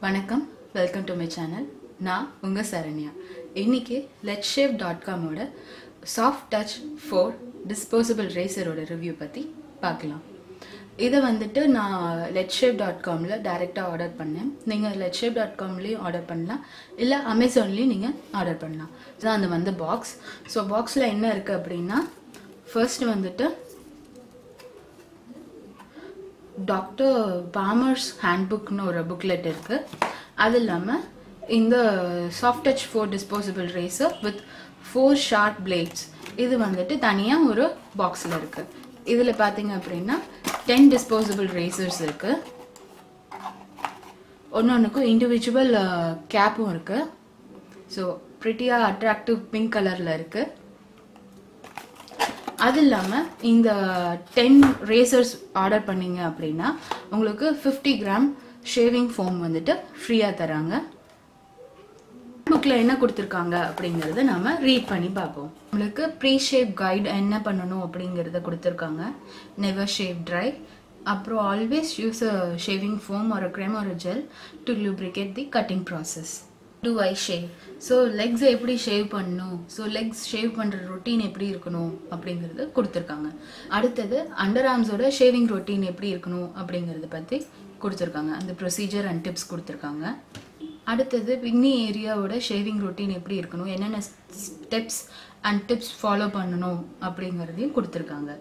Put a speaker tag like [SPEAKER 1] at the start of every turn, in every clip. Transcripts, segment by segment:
[SPEAKER 1] வணக்கம் welcome to my channel நான் உங்கள் சரண்யா இன்னைக்கு லெட் ஷேப் டாட் காமோட சாஃப்ட் டச் ஃபோர் டிஸ்போசபிள் ரேசரோட ரிவ்யூ பற்றி பார்க்கலாம் இதை வந்துட்டு நான் லெட் ஷேப் டாட் காமில் டைரெக்டாக ஆர்டர் பண்ணேன் நீங்கள் லெட் ஷேப் டாட் காம்லேயும் ஆர்டர் பண்ணலாம் இல்லை அமேசான்லேயும் நீங்கள் ஆர்டர் பண்ணலாம் இதுதான் அந்த வந்து பாக்ஸ் ஸோ பாக்ஸில் என்ன இருக்குது அப்படின்னா ஃபர்ஸ்ட் வந்துட்டு டாக்டர் பாமர்ஸ் ஹேண்ட்புக்னு ஒரு புக்லெட் இருக்கு அது இல்லாமல் இந்த soft touch four disposable razor with four sharp blades இது வந்துட்டு தனியாக ஒரு பாக்ஸில் இருக்கு இதில் பார்த்தீங்க அப்படின்னா டென் டிஸ்போசபிள் ரேசர்ஸ் இருக்கு ஒன்று ஒன்றுக்கும் இண்டிவிஜுவல் கேப்பும் இருக்கு ஸோ ப்ரிட்டியாக அட்ராக்டிவ் பிங்க் கலரில் இருக்குது அது இல்லாமல் இந்த டென் ரேசர்ஸ் ஆர்டர் பண்ணீங்க அப்படின்னா உங்களுக்கு ஃபிஃப்டி கிராம் ஷேவிங் ஃபோம் வந்துட்டு ஃப்ரீயாக தராங்க புக்கில் என்ன கொடுத்துருக்காங்க அப்படிங்கிறத நம்ம ரீட் பண்ணி பார்ப்போம் உங்களுக்கு ப்ரீ ஷேப் கைடு என்ன பண்ணணும் அப்படிங்கிறத கொடுத்துருக்காங்க நெவர் ஷேவ் ட்ரை அப்புறம் always use a shaving foam ஒரு க்ரெம் ஒரு gel to lubricate the cutting process to I shave so legs எப்படி ஷேவ் பண்ணணும் ஸோ லெக்ஸ் ஷேவ் பண்ணுற ரொட்டீன் எப்படி இருக்கணும் அப்படிங்கிறது கொடுத்துருக்காங்க அடுத்தது அண்டர் ஆர்ம்ஸோட ஷேவிங் ரொட்டீன் எப்படி இருக்கணும் அப்படிங்கிறத பற்றி கொடுத்துருக்காங்க அந்த ப்ரொசீஜர் அண்ட் டிப்ஸ் கொடுத்துருக்காங்க அடுத்தது பிக்னி ஏரியாவோட ஷேவிங் ரொட்டீன் எப்படி இருக்கணும் என்னென்ன ஸ்டெப்ஸ் அண்ட் டிப்ஸ் ஃபாலோ பண்ணணும் அப்படிங்கிறதையும் கொடுத்துருக்காங்க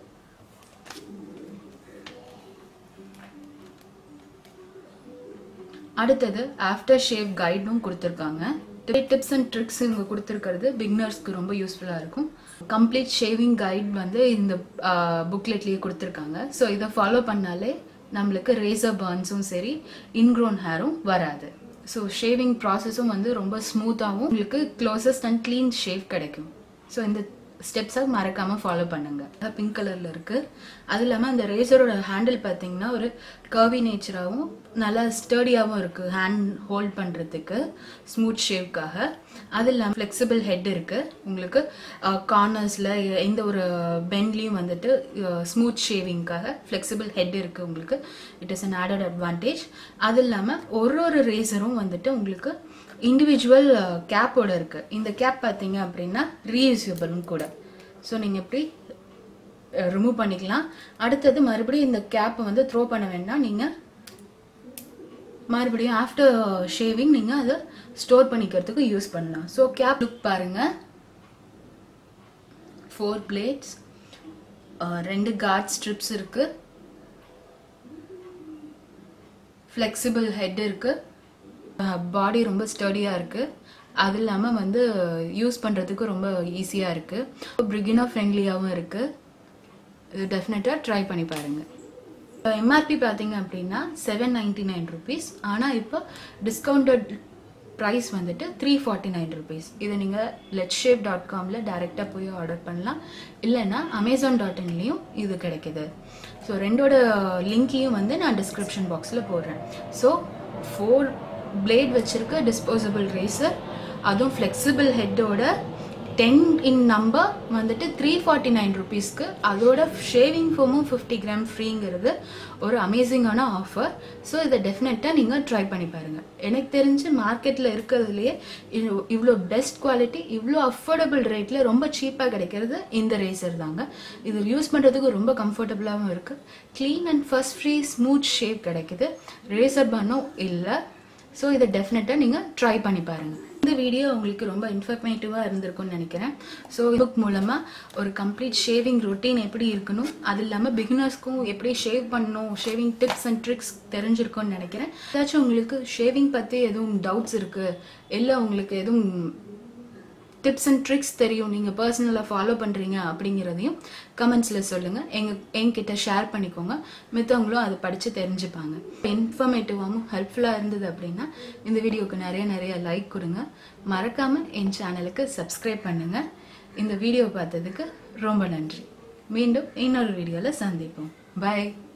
[SPEAKER 1] அடுத்தது ஆஃப்டர் ஷேவ் கைடும் கொடுத்துருக்காங்க டிப்ஸ் அண்ட் ட்ரிக்ஸ் இவங்க கொடுத்துருக்கிறது பிகினர்ஸ்க்கு ரொம்ப யூஸ்ஃபுல்லாக இருக்கும் கம்ப்ளீட் ஷேவிங் கைட் வந்து இந்த புக்லெட்லேயே கொடுத்துருக்காங்க ஸோ இதை ஃபாலோ பண்ணாலே நம்மளுக்கு ரேசர் பர்ன்ஸும் சரி இன்க்ரோன் ஹேரும் வராது ஸோ ஷேவிங் ப்ராசஸும் வந்து ரொம்ப ஸ்மூத்தாகவும் உங்களுக்கு க்ளோசஸ்ட் அண்ட் க்ளீன் ஷேவ் கிடைக்கும் ஸோ இந்த ஸ்டெப்ஸை மறக்காமல் ஃபாலோ பண்ணுங்க பிங்க் கலரில் இருக்குது அது இல்லாமல் அந்த ரேசரோட ஹேண்டில் பார்த்தீங்கன்னா ஒரு கர்வி நேச்சராகவும் நல்லா ஸ்டர்டியாகவும் இருக்குது ஹேண்ட் ஹோல்ட் பண்ணுறதுக்கு ஸ்மூத் ஷேவ்க்காக அது இல்லாமல் ஃப்ளெக்சிபிள் ஹெட் இருக்குது உங்களுக்கு கார்னர்ஸில் எந்த ஒரு பெண்ட்லேயும் வந்துட்டு ஸ்மூத் ஷேவிங்க்காக ஃப்ளெக்சிபிள் ஹெட் இருக்குது உங்களுக்கு it is an added advantage அது இல்லாமல் ஒரு ஒரு ரேசரும் வந்துட்டு உங்களுக்கு இண்டிவிஜுவல் கேப்போட இருக்கு இந்த கேப் பார்த்தீங்க அப்படின்னா ரீயூசபிளும் கூட ஸோ நீங்கள் எப்படி ரிமூவ் பண்ணிக்கலாம் அடுத்தது மறுபடியும் இந்த கேப்பை வந்து த்ரோ பண்ண வேண்டாம் நீங்கள் மறுபடியும் ஆஃப்டர் ஷேவிங் நீங்கள் அதை ஸ்டோர் பண்ணிக்கிறதுக்கு யூஸ் பண்ணலாம் ஸோ கேப் லுக் பாருங்க ஃபோர் பிளேட்ஸ் ரெண்டு கார்ட் ஸ்ட்ரிப்ஸ் இருக்கு ஃப்ளெக்சிபிள் ஹெட் இருக்கு பாடி ரொம்ப ஸ்டடியாக இருக்குது அது இல்லாமல் வந்து யூஸ் பண்ணுறதுக்கு ரொம்ப ஈஸியாக இருக்குது பிரிகினர் ஃப்ரெண்ட்லியாகவும் இருக்குது இது டெஃபினட்டாக ட்ரை பண்ணி பாருங்கள் எம்ஆர்பி பார்த்தீங்க அப்படின்னா செவன் நைன்டி நைன் ருபீஸ் ஆனால் இப்போ டிஸ்கவுண்டட் ப்ரைஸ் வந்துட்டு த்ரீ ஃபார்ட்டி நைன் ருபீஸ் இதை நீங்கள் லெட் ஷேப் டாட் காமில் டேரெக்டாக போய் ஆர்டர் பண்ணலாம் இல்லைன்னா அமேசான் டாட் இன்லேயும் இது கிடைக்குது ஸோ ரெண்டோட லிங்கையும் வந்து நான் டிஸ்கிரிப்ஷன் பாக்ஸில் போடுறேன் ஸோ ஃபோர் பிளேட் வச்சிருக்க டிஸ்போசபிள் ரேசர் அதுவும் ஃப்ளெக்சிபிள் ஹெட்டோட டென் இன் நம்பர் வந்துட்டு த்ரீ ஃபார்ட்டி நைன் ருபீஸ்க்கு அதோட ஷேவிங் ஃபோமும் ஃபிஃப்டி கிராம் ஃப்ரீங்கிறது ஒரு அமேசிங்கான ஆஃபர் ஸோ இதை டெஃபினட்டாக நீங்கள் ட்ரை பண்ணி பாருங்கள் எனக்கு தெரிஞ்சு மார்க்கெட்டில் இருக்கிறதுலையே இவ்வளோ பெஸ்ட் குவாலிட்டி இவ்வளோ அஃபோர்டபுள் ரேட்டில் ரொம்ப சீப்பாக கிடைக்கிறது இந்த ரேசர் தாங்க இது யூஸ் பண்ணுறதுக்கு ரொம்ப கம்ஃபர்டபுளாகவும் இருக்குது clean and first free smooth shave கிடைக்குது ரேசர் பண்ணும் இல்லை ஸோ இதை டெஃபினட்டாக நீங்கள் ட்ரை பண்ணி பாருங்கள் இந்த வீடியோ உங்களுக்கு ரொம்ப இன்ஃபர்மேட்டிவாக இருந்திருக்கும்னு நினைக்கிறேன் ஸோ புக் மூலமாக ஒரு கம்ப்ளீட் ஷேவிங் ரொட்டீன் எப்படி இருக்கணும் அது இல்லாமல் பிகினர்ஸ்க்கும் எப்படி ஷேவ் பண்ணணும் ஷேவிங் டிப்ஸ் அண்ட் ட்ரிக்ஸ் தெரிஞ்சிருக்கும்னு நினைக்கிறேன் ஏதாச்சும் உங்களுக்கு ஷேவிங் பற்றி எதுவும் டவுட்ஸ் இருக்குது இல்லை உங்களுக்கு எதுவும் டிப்ஸ் அண்ட் ட்ரிக்ஸ் தெரியும் நீங்கள் பர்சனலாக ஃபாலோ பண்ணுறீங்க அப்படிங்கிறதையும் கமெண்ட்ஸில் சொல்லுங்கள் எங்கள் என்கிட்ட ஷேர் பண்ணிக்கோங்க மித்தவங்களும் அதை படித்து தெரிஞ்சுப்பாங்க இன்ஃபர்மேட்டிவாகவும் ஹெல்ப்ஃபுல்லாக இருந்தது அப்படின்னா இந்த வீடியோவுக்கு நிறைய நிறைய லைக் கொடுங்க மறக்காமல் என் சேனலுக்கு சப்ஸ்கிரைப் பண்ணுங்கள் இந்த வீடியோ பார்த்ததுக்கு ரொம்ப நன்றி மீண்டும் இன்னொரு வீடியோவில் சந்திப்போம் பை